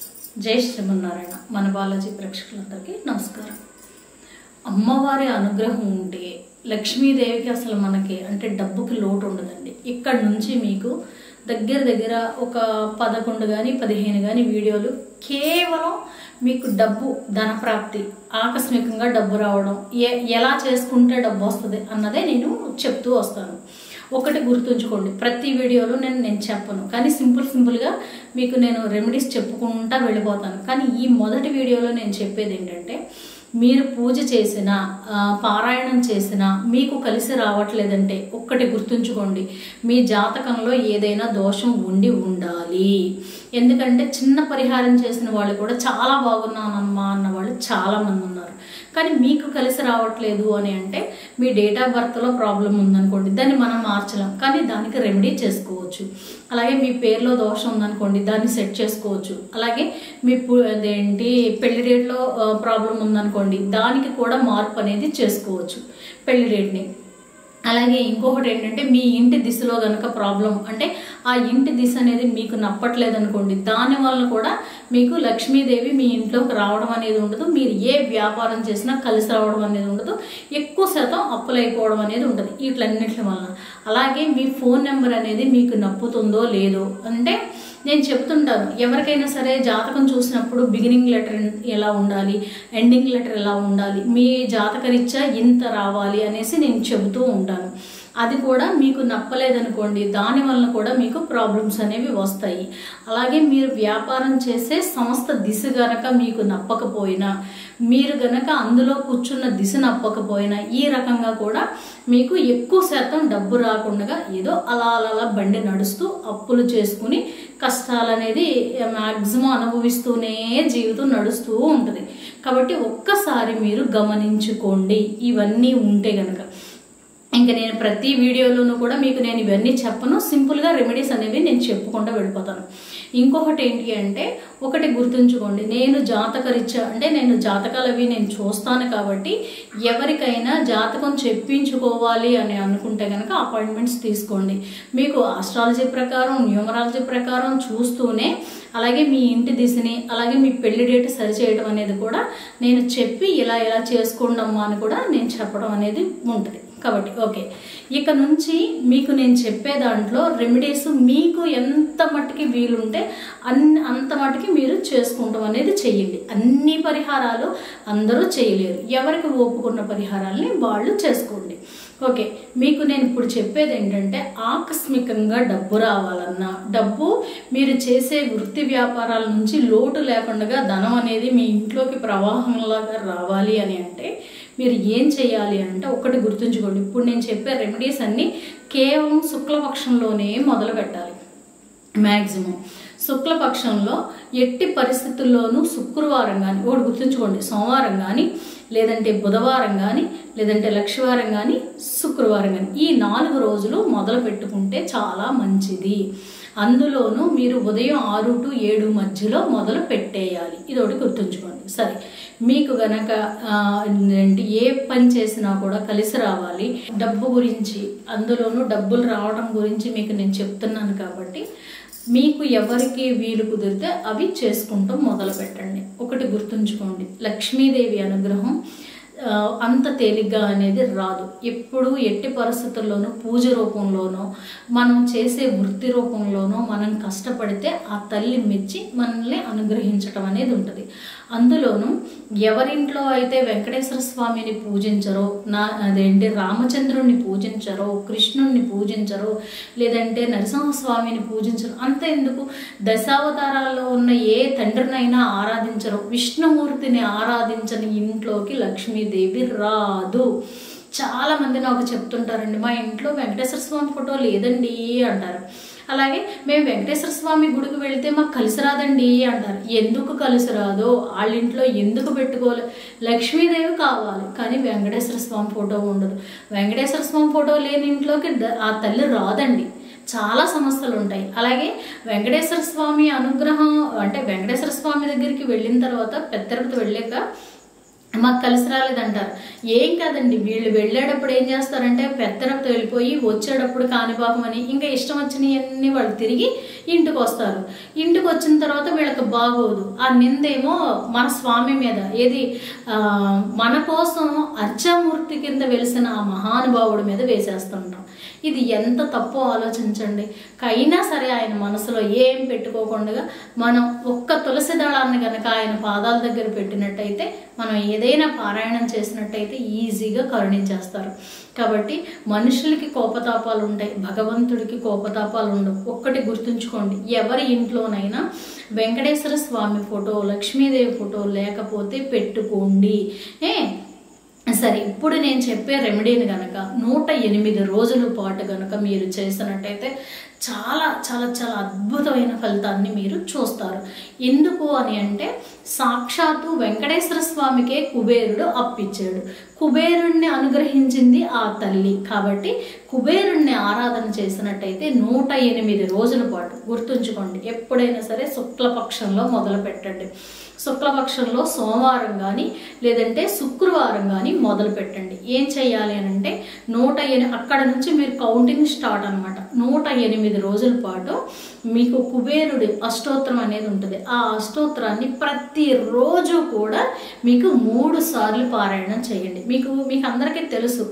జై శ్రీమన్నారాయణ మన బాలాజీ ప్రేక్షకులందరికీ నమస్కారం అమ్మవారి అనుగ్రహం ఉంటే లక్ష్మీదేవికి అసలు మనకి అంటే డబ్బుకి లోటు ఉండదండి ఇక్కడ నుంచి మీకు దగ్గర దగ్గర ఒక పదకొండు కానీ పదిహేను కానీ వీడియోలు కేవలం మీకు డబ్బు ధనప్రాప్తి ఆకస్మికంగా డబ్బు రావడం ఏ ఎలా చేసుకుంటే డబ్బు వస్తుంది అన్నదే నేను చెప్తూ వస్తాను ఒకటి గుర్తుంచుకోండి ప్రతి వీడియోలో నేను నేను చెప్పను కానీ సింపుల్ సింపుల్గా మీకు నేను రెమెడీస్ చెప్పుకుంటా వెళ్ళిపోతాను కానీ ఈ మొదటి వీడియోలో నేను చెప్పేది ఏంటంటే మీరు పూజ చేసిన ఆ, పారాయణం చేసినా మీకు కలిసి రావట్లేదంటే ఒక్కటి గుర్తుంచుకోండి మీ జాతకంలో ఏదైనా దోషం ఉండి ఉండాలి ఎందుకంటే చిన్న పరిహారం చేసిన వాళ్ళు కూడా చాలా బాగున్నానమ్మా అన్న వాళ్ళు చాలా మంది ఉన్నారు కానీ మీకు కలిసి రావట్లేదు అని అంటే మీ డేట్ ఆఫ్ బర్త్లో ప్రాబ్లం ఉందనుకోండి దాన్ని మనం మార్చలేం కానీ దానికి రెమెడీ చేసుకోవచ్చు అలాగే మీ పేరులో దోషం ఉందనుకోండి దాన్ని సెట్ చేసుకోవచ్చు అలాగే మీ పు- అదేంటి పెళ్లి డేట్లో ప్రాబ్లం ఉందనుకోండి దానికి కూడా మార్పు అనేది చేసుకోవచ్చు పెళ్లి డేట్ని అలాగే ఇంకొకటి ఏంటంటే మీ ఇంటి దిశలో కనుక ప్రాబ్లం అంటే ఆ ఇంటి దిశ అనేది మీకు నప్పట్లేదు అనుకోండి దాని వల్ల కూడా మీకు లక్ష్మీదేవి మీ ఇంట్లోకి రావడం అనేది ఉండదు మీరు ఏ వ్యాపారం చేసినా కలిసి రావడం అనేది ఉండదు ఎక్కువ శాతం అప్పులైపోవడం అనేది ఉంటుంది వీటిలన్నిటి వలన అలాగే మీ ఫోన్ నెంబర్ అనేది మీకు నప్పుతుందో లేదో అంటే నేను చెప్తుంటాను ఎవరికైనా సరే జాతకం చూసినప్పుడు బిగినింగ్ లెటర్ ఎలా ఉండాలి ఎండింగ్ లెటర్ ఎలా ఉండాలి మీ జాతకరీత్యా ఇంత రావాలి అనేసి నేను చెబుతూ ఉంటాను అది కూడా మీకు నప్పలేదనుకోండి దాని వలన కూడా మీకు ప్రాబ్లమ్స్ అనేవి వస్తాయి అలాగే మీరు వ్యాపారం చేసే సంస్థ దిశ గనక మీకు నప్పకపోయినా మీరు గనక అందులో కూర్చున్న దిశ నప్పకపోయినా ఈ రకంగా కూడా మీకు ఎక్కువ శాతం డబ్బు రాకుండా ఏదో అలా అలా అలా బండి నడుస్తూ అప్పులు చేసుకుని కష్టాలు అనేది మ్యాక్సిమం అనుభవిస్తూనే జీవితం నడుస్తూ ఉంటుంది కాబట్టి ఒక్కసారి మీరు గమనించుకోండి ఇవన్నీ ఉంటే గనక ఇంకా నేను ప్రతి వీడియోలోనూ కూడా మీకు నేను ఇవన్నీ చెప్పను సింపుల్గా రెమెడీస్ అనేవి నేను చెప్పుకుంటూ వెళ్ళిపోతాను ఇంకొకటి ఏంటి అంటే ఒకటి గుర్తుంచుకోండి నేను జాతకరీత్యా అంటే నేను జాతకాలు అవి నేను చూస్తాను కాబట్టి ఎవరికైనా జాతకం చెప్పించుకోవాలి అని అనుకుంటే కనుక అపాయింట్మెంట్స్ తీసుకోండి మీకు ఆస్ట్రాలజీ ప్రకారం న్యూమరాలజీ ప్రకారం చూస్తూనే అలాగే మీ ఇంటి దిశని అలాగే మీ పెళ్లి డేట్ సరిచేయడం అనేది కూడా నేను చెప్పి ఇలా ఇలా చేసుకోండి అమ్మా అని కూడా నేను చెప్పడం అనేది ఉంటుంది కాబట్టి ఓకే ఇక నుంచి మీకు నేను చెప్పే దాంట్లో రెమెడీస్ మీకు ఎంత మట్టుకి వీలుంటే అన్ని అంత మట్టుకి మీరు చేసుకుంటాం అనేది చెయ్యండి అన్ని పరిహారాలు అందరూ చేయలేరు ఎవరికి ఒప్పుకున్న పరిహారాలని వాళ్ళు చేసుకోండి ఓకే మీకు నేను ఇప్పుడు చెప్పేది ఏంటంటే ఆకస్మికంగా డబ్బు రావాలన్నా డబ్బు మీరు చేసే వృత్తి వ్యాపారాల నుంచి లోటు లేకుండా ధనం అనేది మీ ఇంట్లోకి ప్రవాహంలాగా రావాలి అని అంటే మీరు ఏం చేయాలి అంటే ఒకటి గుర్తుంచుకోండి ఇప్పుడు నేను చెప్పే రెమెడీస్ అన్నీ కేవలం శుక్లపక్షంలోనే మొదలు పెట్టాలి మ్యాక్సిమం శుక్లపక్షంలో ఎట్టి పరిస్థితుల్లోనూ శుక్రవారం కానీ ఒకటి గుర్తుంచుకోండి సోమవారం కానీ లేదంటే బుధవారం కానీ లేదంటే లక్షవారం కానీ శుక్రవారం కానీ ఈ నాలుగు రోజులు మొదలు పెట్టుకుంటే చాలా మంచిది అందులోనూ మీరు ఉదయం ఆరు టు ఏడు మధ్యలో మొదలు పెట్టేయాలి ఇది ఒకటి గుర్తుంచుకోండి సరే మీకు గనక ఆ, ఏంటి ఏ పని చేసినా కూడా కలిసి రావాలి డబ్బు గురించి అందులోనూ డబ్బులు రావడం గురించి మీకు నేను చెప్తున్నాను కాబట్టి మీకు ఎవరికి వీలు కుదిరితే అవి చేసుకుంటూ మొదలు పెట్టండి ఒకటి గుర్తుంచుకోండి లక్ష్మీదేవి అనుగ్రహం ఆ, అంత తేలిగ్గా అనేది రాదు ఎప్పుడు ఎట్టి పరిస్థితుల్లోనూ పూజ రూపంలోనో మనం చేసే వృత్తి రూపంలోనో మనం కష్టపడితే ఆ తల్లి మెచ్చి మనల్ని అనుగ్రహించటం అనేది ఉంటుంది అందులోనూ ఎవరింట్లో అయితే వెంకటేశ్వర స్వామిని పూజించరో నా అదేంటి రామచంద్రుణ్ణి పూజించరో కృష్ణుణ్ణి పూజించరో లేదంటే నరసింహస్వామిని పూజించరు అంత ఎందుకు దశావతారాల్లో ఉన్న ఏ తండ్రినైనా ఆరాధించరు విష్ణుమూర్తిని ఆరాధించని ఇంట్లోకి లక్ష్మీదేవి రాదు చాలా మంది నాకు చెప్తుంటారండి మా ఇంట్లో వెంకటేశ్వర స్వామి ఫోటో లేదండి అంటారు అలాగే మేము వెంకటేశ్వర స్వామి గుడికి వెళ్తే మాకు కలిసి రాదండి అంటారు ఎందుకు కలిసి రాదో వాళ్ళ ఇంట్లో ఎందుకు పెట్టుకోలే లక్ష్మీదేవి కావాలి కానీ వెంకటేశ్వర స్వామి ఫోటో ఉండదు వెంకటేశ్వర స్వామి ఫోటో లేని ఇంట్లోకి ద- ఆ తల్లి రాదండి చాలా సమస్యలు ఉంటాయి అలాగే వెంకటేశ్వర స్వామి అనుగ్రహం అంటే వెంకటేశ్వర స్వామి దగ్గరికి వెళ్ళిన తర్వాత పెద్ద తిరుపతి వెళ్ళాక మాకు కలిసి రాలేదంటారు ఏం కాదండి వీళ్ళు వెళ్ళేటప్పుడు ఏం చేస్తారంటే పెత్తనతో వెళ్ళిపోయి వచ్చేటప్పుడు కాణిపాకం అని ఇంకా ఇష్టం వచ్చినవన్నీ వాళ్ళు తిరిగి ఇంటికి వస్తారు ఇంటికి వచ్చిన తర్వాత వీళ్ళకి బాగోదు ఆ నిందేమో మన స్వామి మీద ఏది ఆ, మన కోసం అర్చామూర్తి కింద వెలిసిన ఆ మహానుభావుడి మీద వేసేస్తుంటాం ఇది ఎంత తప్పో ఆలోచించండి అయినా సరే ఆయన మనసులో ఏం పెట్టుకోకుండా మనం ఒక్క తులసి దళాన్ని గనక ఆయన పాదాల దగ్గర పెట్టినట్టయితే మనం ఏదైనా పారాయణం చేసినట్టయితే ఈజీగా కరుణించేస్తారు కాబట్టి మనుషులకి కోపతాపాలు ఉంటాయి భగవంతుడికి కోపతాపాలు ఉండవు ఒక్కటి గుర్తుంచుకోండి ఎవరి ఇంట్లోనైనా వెంకటేశ్వర స్వామి ఫోటో లక్ష్మీదేవి ఫోటో లేకపోతే పెట్టుకోండి ఏ సరే ఇప్పుడు నేను చెప్పే రెమెడీని గనక నూట ఎనిమిది రోజుల పాటు గనక మీరు చేసినట్టయితే చాలా చాలా చాలా అద్భుతమైన ఫలితాన్ని మీరు చూస్తారు ఎందుకు అని అంటే సాక్షాత్తు వెంకటేశ్వర స్వామికే కుబేరుడు అప్పిచ్చాడు కుబేరుణ్ణి అనుగ్రహించింది ఆ తల్లి కాబట్టి కుబేరుణ్ణి ఆరాధన చేసినట్టయితే నూట ఎనిమిది రోజుల పాటు గుర్తుంచుకోండి ఎప్పుడైనా సరే శుక్లపక్షంలో మొదలు పెట్టండి శుక్లపక్షంలో సోమవారం కానీ లేదంటే శుక్రవారం కానీ మొదలు పెట్టండి ఏం చేయాలి అని అంటే నూట ఎని అక్కడ నుంచి మీరు కౌంటింగ్ స్టార్ట్ అనమాట నూట ఎనిమిది రోజుల పాటు మీకు కుబేరుడి అష్టోత్తరం అనేది ఉంటుంది ఆ అష్టోత్తరాన్ని ప్రతిరోజు కూడా మీకు మూడు సార్లు పారాయణం చేయండి మీకు మీకు అందరికీ తెలుసు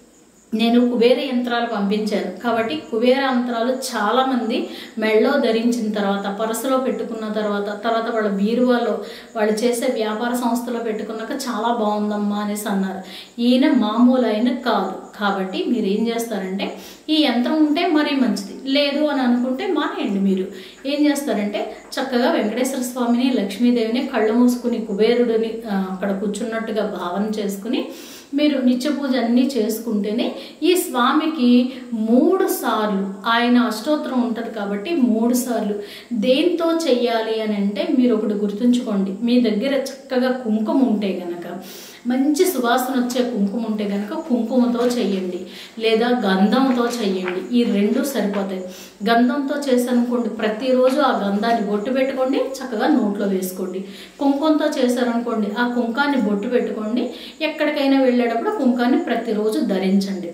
నేను కుబేర యంత్రాలు పంపించాను కాబట్టి కుబేర యంత్రాలు చాలా మంది మెళ్ళో ధరించిన తర్వాత పరసలో పెట్టుకున్న తర్వాత తర్వాత వాళ్ళ బీరువాలో వాళ్ళు చేసే వ్యాపార సంస్థలో పెట్టుకున్నాక చాలా బాగుందమ్మా అనేసి అన్నారు ఈయన మామూలు అయిన కాదు కాబట్టి మీరు ఏం చేస్తారంటే ఈ యంత్రం ఉంటే మరీ మంచిది లేదు అని అనుకుంటే మానేయండి మీరు ఏం చేస్తారంటే చక్కగా వెంకటేశ్వర స్వామిని లక్ష్మీదేవిని కళ్ళు మూసుకుని కుబేరుడిని ఆ, అక్కడ కూర్చున్నట్టుగా భావన చేసుకుని మీరు నిత్య పూజ అన్నీ చేసుకుంటేనే ఈ స్వామికి మూడు సార్లు ఆయన అష్టోత్తరం ఉంటుంది కాబట్టి మూడు సార్లు దేంతో చెయ్యాలి అని అంటే మీరు ఒకటి గుర్తుంచుకోండి మీ దగ్గర చక్కగా కుంకుమ ఉంటే గనక మంచి సువాసన వచ్చే కుంకుమ ఉంటే గనక కుంకుమతో చెయ్యండి లేదా గంధంతో చెయ్యండి ఈ రెండు సరిపోతాయి గంధంతో చేశారనుకోండి ప్రతిరోజు ఆ గంధాన్ని బొట్టు పెట్టుకోండి చక్కగా నోట్లో వేసుకోండి కుంకుమతో చేశారనుకోండి ఆ కుంకాన్ని బొట్టు పెట్టుకోండి ఎక్కడికైనా వెళ్ళేటప్పుడు కుంకాన్ని ప్రతిరోజు ధరించండి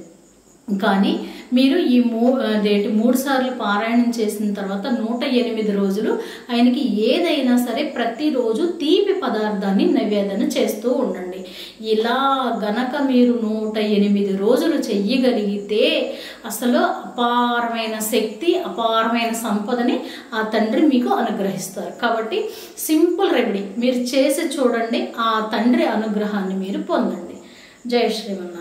కానీ మీరు ఈ మూ అదేంటి మూడు సార్లు పారాయణం చేసిన తర్వాత నూట ఎనిమిది రోజులు ఆయనకి ఏదైనా సరే ప్రతిరోజు తీపి పదార్థాన్ని నైవేదన చేస్తూ ఉండండి ఇలా గనక మీరు నూట ఎనిమిది రోజులు చెయ్యగలిగితే అసలు అపారమైన శక్తి అపారమైన సంపదని ఆ తండ్రి మీకు అనుగ్రహిస్తారు కాబట్టి సింపుల్ రెమెడీ మీరు చేసి చూడండి ఆ తండ్రి అనుగ్రహాన్ని మీరు పొందండి జయ శ్రీమన్నారాయణ